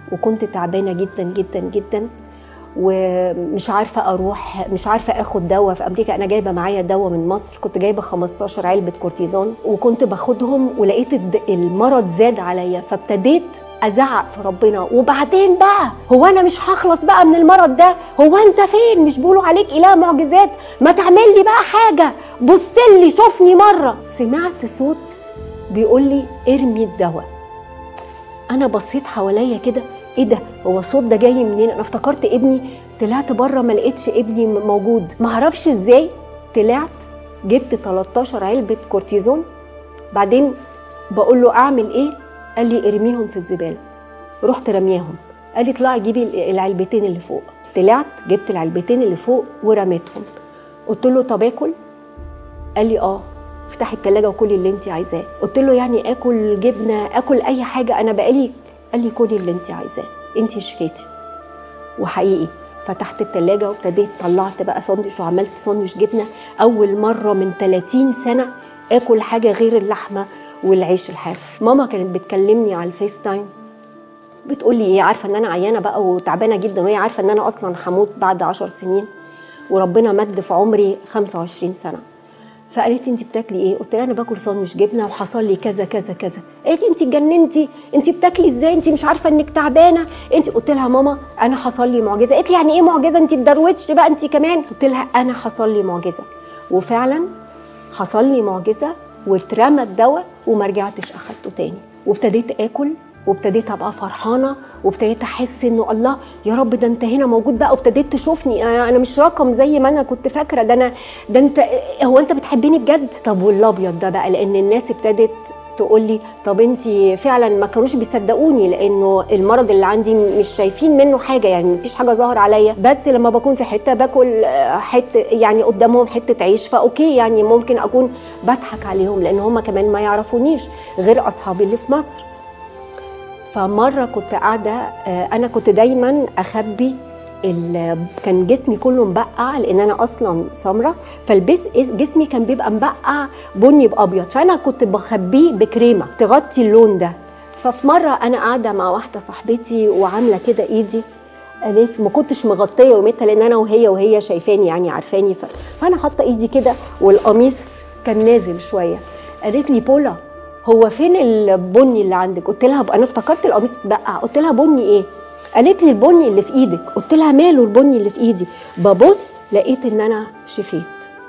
وكنت تعبانه جدا جدا جدا ومش عارفه اروح مش عارفه اخد دواء في امريكا انا جايبه معايا دواء من مصر كنت جايبه 15 علبه كورتيزون وكنت باخدهم ولقيت الد- المرض زاد عليا فابتديت ازعق في ربنا وبعدين بقى هو انا مش هخلص بقى من المرض ده هو انت فين مش بيقولوا عليك اله معجزات ما تعمل لي بقى حاجه بص لي شوفني مره سمعت صوت بيقول لي ارمي الدواء انا بصيت حواليا كده ايه ده هو الصوت ده جاي منين انا افتكرت ابني طلعت بره ما لقيتش ابني م- موجود ما اعرفش ازاي طلعت جبت 13 علبه كورتيزون بعدين بقول له اعمل ايه قال لي ارميهم في الزباله رحت رمياهم قال لي اطلعي جيبي ال- العلبتين اللي فوق طلعت جبت العلبتين اللي فوق ورميتهم قلت له طب اكل قال لي اه افتحي التلاجة وكلي اللي انت عايزاه قلت له يعني اكل جبنه اكل اي حاجه انا بقالي قال لي كلي اللي انت عايزاه انت شفيتي وحقيقي فتحت التلاجة وابتديت طلعت بقى ساندوتش وعملت ساندوتش جبنة أول مرة من 30 سنة آكل حاجة غير اللحمة والعيش الحاف ماما كانت بتكلمني على الفيس تايم بتقول لي ايه عارفه ان انا عيانه بقى وتعبانه جدا وهي عارفه ان انا اصلا هموت بعد عشر سنين وربنا مد في عمري 25 سنه فقالت لي انت بتاكلي ايه؟ قلت لها انا باكل ساندوتش جبنه وحصل لي كذا كذا كذا، قالت لي انت اتجننتي، انت بتاكلي ازاي؟ انت مش عارفه انك تعبانه، انت قلت لها ماما انا حصل لي معجزه، قالت لي يعني ايه معجزه؟ انت اتدروتش بقى انت كمان، قلت لها انا حصل لي معجزه، وفعلا حصل لي معجزه واترمى الدواء وما رجعتش اخدته تاني، وابتديت اكل وابتديت ابقى فرحانه وابتديت احس انه الله يا رب ده انت هنا موجود بقى وابتديت تشوفني انا أنا مش رقم زي ما انا كنت فاكره ده انا ده انت هو انت بتحبني بجد طب والابيض ده بقى لان الناس ابتدت تقول لي طب انت فعلا ما كانوش بيصدقوني لانه المرض اللي عندي مش شايفين منه حاجه يعني مفيش حاجه ظاهره عليا بس لما بكون في حته باكل آه، حته يعني قدامهم حته عيش فاوكي يعني ممكن اكون بضحك عليهم لان هم كمان ما يعرفونيش غير اصحابي اللي في مصر فمره كنت قاعده آه، انا كنت دايما اخبي ال- كان جسمي كله مبقع لان انا اصلا سمره فالبس جسمي كان بيبقى مبقع بني بابيض فانا كنت بخبيه بكريمه تغطي اللون ده ففي مره انا قاعده مع واحده صاحبتي وعامله كده ايدي قالت ما كنتش مغطيه يوميتها لان انا وهي وهي شايفاني يعني عارفاني ف... فانا حاطه ايدي كده والقميص كان نازل شويه قالت لي بولا هو فين البني اللي عندك قلت لها انا افتكرت القميص اتبقع قلت لها بني ايه قالت لي البني اللي في ايدك قلت لها ماله البني اللي في ايدي ببص لقيت ان انا شفيت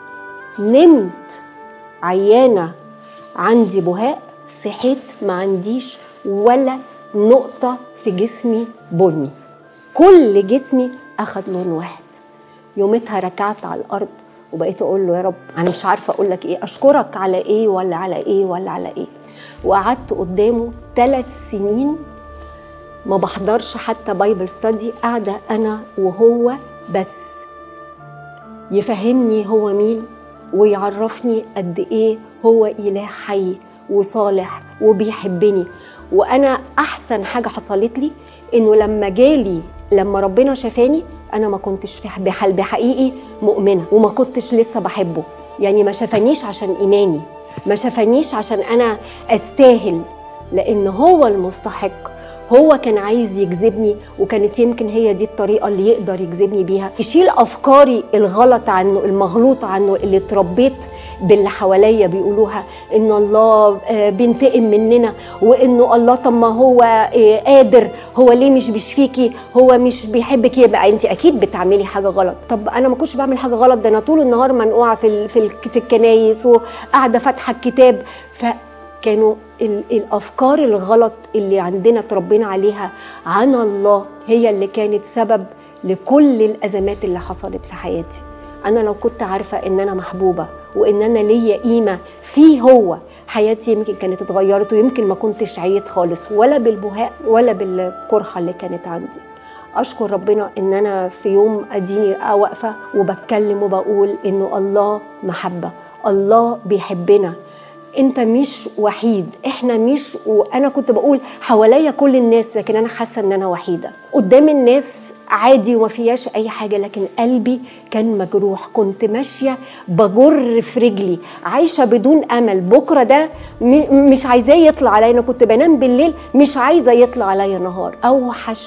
نمت عيانه عندي بهاء صحيت ما عنديش ولا نقطه في جسمي بني كل جسمي اخد لون واحد يومتها ركعت على الارض وبقيت اقول له يا رب انا مش عارفه اقول لك ايه اشكرك على ايه ولا على ايه ولا على ايه وقعدت قدامه ثلاث سنين ما بحضرش حتى بايبل ستادي قاعده انا وهو بس يفهمني هو مين ويعرفني قد ايه هو اله حي وصالح وبيحبني وانا احسن حاجه حصلت لي انه لما جالي لما ربنا شفاني انا ما كنتش في بحل بحقيقي مؤمنه وما كنتش لسه بحبه يعني ما شفانيش عشان ايماني ما شفانيش عشان انا استاهل لان هو المستحق هو كان عايز يجذبني وكانت يمكن هي دي الطريقه اللي يقدر يجذبني بيها يشيل افكاري الغلط عنه المغلوط عنه اللي اتربيت باللي حواليا بيقولوها ان الله آه، بينتقم مننا وانه الله طب ما هو آه، قادر هو ليه مش بيشفيكي هو مش بيحبك يبقى انت اكيد بتعملي حاجه غلط طب انا ما كنتش بعمل حاجه غلط ده انا طول النهار منقوعه في ال- في ال- في الكنايس وقاعده فاتحه الكتاب ف كانوا ال- الافكار الغلط اللي عندنا اتربينا عليها عن الله هي اللي كانت سبب لكل الازمات اللي حصلت في حياتي انا لو كنت عارفه ان انا محبوبه وان انا ليا قيمه فيه هو حياتي يمكن كانت اتغيرت ويمكن ما كنتش عيت خالص ولا بالبهاء ولا بالقرحه اللي كانت عندي اشكر ربنا ان انا في يوم اديني واقفه وبتكلم وبقول انه الله محبه الله بيحبنا انت مش وحيد احنا مش وانا كنت بقول حواليا كل الناس لكن انا حاسه ان انا وحيده قدام الناس عادي وما فيهاش اي حاجه لكن قلبي كان مجروح كنت ماشيه بجر في رجلي عايشه بدون امل بكره ده م- مش عايزاه يطلع عليا انا كنت بنام بالليل مش عايزه يطلع عليا نهار اوحش